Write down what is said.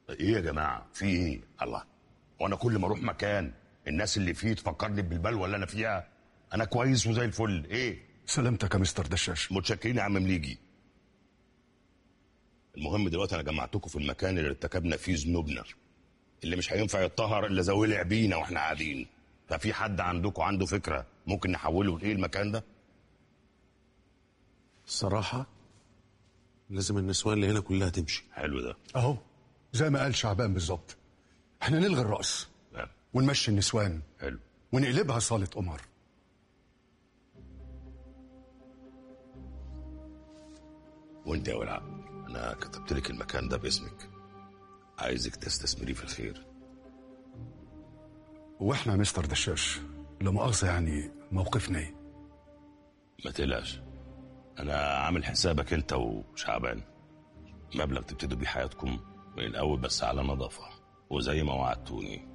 ايه يا جماعه في ايه الله وانا كل ما اروح مكان الناس اللي فيه تفكرني بالبلوه اللي انا فيها انا كويس وزي الفل ايه سلامتك يا مستر دشاش متشكرين يا عم مليجي المهم دلوقتي انا جمعتكم في المكان اللي ارتكبنا فيه ذنوبنا اللي مش هينفع يتطهر الا زي ولع بينا واحنا قاعدين ففي حد عندكم عنده فكره ممكن نحوله لايه المكان ده الصراحة لازم النسوان اللي هنا كلها تمشي حلو ده اهو زي ما قال شعبان بالظبط احنا نلغي الرقص نعم. ونمشي النسوان حلو ونقلبها صالة قمر وانت يا ولع انا كتبت لك المكان ده باسمك عايزك تستثمريه في الخير واحنا يا مستر دشاش لا مؤاخذة يعني موقفنا ايه ما تقلقش انا عامل حسابك انت وشعبان مبلغ تبتدوا بيه حياتكم من الاول بس على نظافه وزي ما وعدتوني